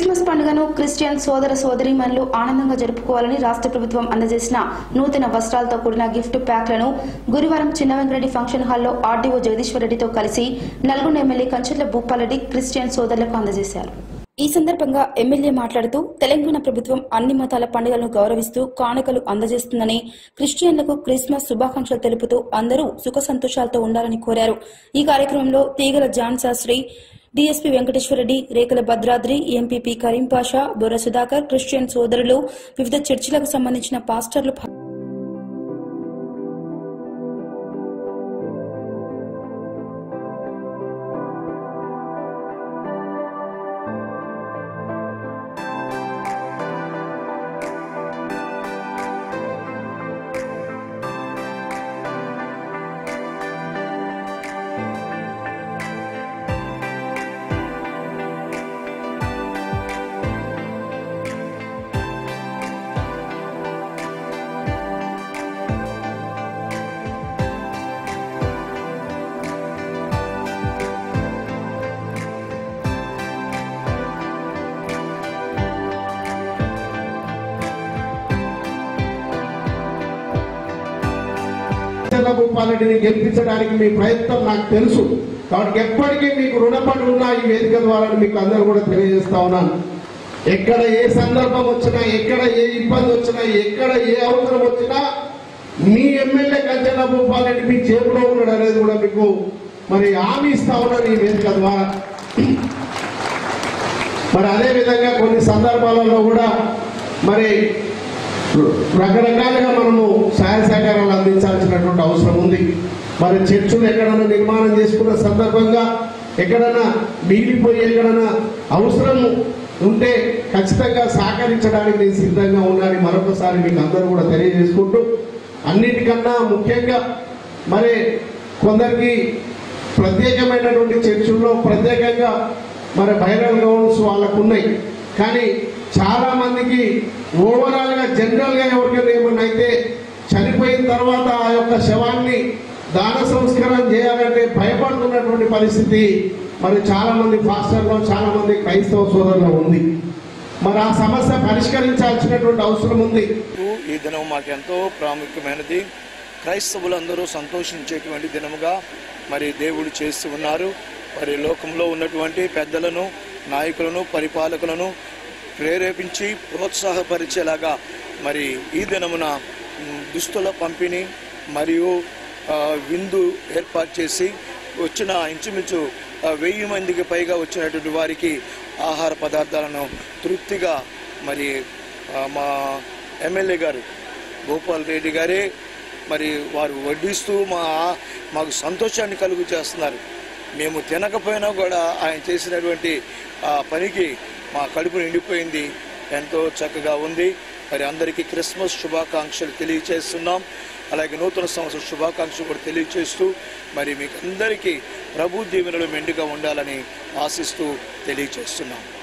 Christmas పండుగను Christian సోదర సోదరీమణులు ఆనందంగా జరుపుకోవాలని రాష్ట్ర ప్రభుత్వం అందజేసిన నూతన వస్త్రాలతో కూడిన గిఫ్ట్ ప్యాక్లను గురువారం చిన్నవెంకరెడ్డి ఫంక్షన్ హాల్లో ఆర్డీఓ జగదీశ్వరరెడ్డితో కలిసి నల్గొండ ఎమ్మెల్యే కంచెట్ల భూపాలరెడ్డి క్రిస్టియన్ సోదరులకు అందజేశారు ఈ సందర్భంగా ఎమ్మెల్యే మాట్లాడుతూ తెలంగాణ ప్రభుత్వం అన్ని మతాల పండుగలను గౌరవిస్తూ కానుకలు అందజేస్తుందని క్రిస్టియన్లకు క్రిస్మస్ శుభాకాంక్షలు తెలుపుతూ అందరూ సుఖ సంతోషాలతో ఉండాలని కోరారు ఈ కార్యక్రమంలో తీగల John Sastry DSP Venkateswarreddy Rekhala Bhadradri MPP Karim Pasha Borra Sudhakar Christian సోదరులు వివిధ చర్చిలకు సంబంధించిన పాస్టర్లు పా- చంద్రభూపాలరెడ్డిని గెలిపించడానికి మీ ప్రయత్నం నాకు తెలుసు కాబట్టి ఎప్పటికీ మీకు రుణపడి ఉన్నా ఈ వేదిక ద్వారా మీకు అందరూ కూడా తెలియజేస్తా ఉన్నాను ఎక్కడ ఏ సందర్భం వచ్చినా ఎక్కడ ఏ ఇబ్బంది వచ్చినా ఎక్కడ ఏ అవసరం వచ్చినా మీ ఎమ్మెల్యే కంచెల భూపాలరెడ్డి మీ జేబులో ఉన్నాడు అనేది కూడా మీకు మరి హామీ ఇస్తా ఉన్నాను ఈ వేదిక ద్వారా మరి అదే విధంగా కొన్ని సందర్భాలలో కూడా మరి రకరకాలుగా మనము సహాయ సహకారాలు అందించాల్సినటువంటి అవసరం ఉంది మరి చర్చులు ఎక్కడైనా నిర్మాణం చేసుకున్న సందర్భంగా ఎక్కడైనా మిగిలిపోయి ఎక్కడైనా అవసరం ఉంటే ఖచ్చితంగా సహకరించడానికి నేను సిద్ధంగా ఉన్నానని మరొకసారి మీకు అందరూ కూడా తెలియజేసుకుంటూ అన్నిటికన్నా ముఖ్యంగా మరి కొందరికి ప్రత్యేకమైనటువంటి చర్చిల్లో ప్రత్యేకంగా మరి బైరల్ గౌన్స్ వాళ్ళకు ఉన్నాయి కానీ చాలా మందికి ఓవరాల్ గా జనరల్ గా ఎవరికైనా ఏమన్నా అయితే చనిపోయిన తర్వాత ఆ యొక్క శవాన్ని దాన సంస్కారం చేయాలంటే భయపడుతున్నటువంటి పరిస్థితి మరి చాలా మంది పాస్టర్లో చాలా మంది క్రైస్తవ సోదరులు ఉంది మరి ఆ సమస్య పరిష్కరించాల్సినటువంటి అవసరం ఉంది ఈ దినం మాకు ఎంతో ప్రాముఖ్యమైనది క్రైస్తవులందరూ సంతోషించేటువంటి దినముగా మరి దేవుడు చేస్తూ ఉన్నారు మరి లోకంలో ఉన్నటువంటి పెద్దలను నాయకులను పరిపాలకులను ప్రేరేపించి ప్రోత్సాహపరిచేలాగా మరి ఈ దినమున మ్, దుస్తుల పంపిణీ మరియు ఆ, విందు ఏర్పాటు చేసి వచ్చిన ఇంచుమించు ఆ, వెయ్యి మందికి పైగా వచ్చినటువంటి వారికి ఆహార పదార్థాలను తృప్తిగా మరి ఆ, మా ఎమ్మెల్యే గారు గోపాల్ రెడ్డి గారే మరి వారు వడ్డిస్తూ మా మాకు సంతోషాన్ని కలుగు చేస్తున్నారు మేము తినకపోయినా కూడా ఆయన చేసినటువంటి ఆ పనికి మా కడుపు నిండిపోయింది ఎంతో చక్కగా ఉంది మరి అందరికీ క్రిస్మస్ శుభాకాంక్షలు తెలియజేస్తున్నాం అలాగే నూతన సంవత్సర శుభాకాంక్షలు కూడా తెలియజేస్తూ మరి మీకు అందరికీ ప్రభు దీవెనలు మెండుగా ఉండాలని ఆశిస్తూ తెలియజేస్తున్నాం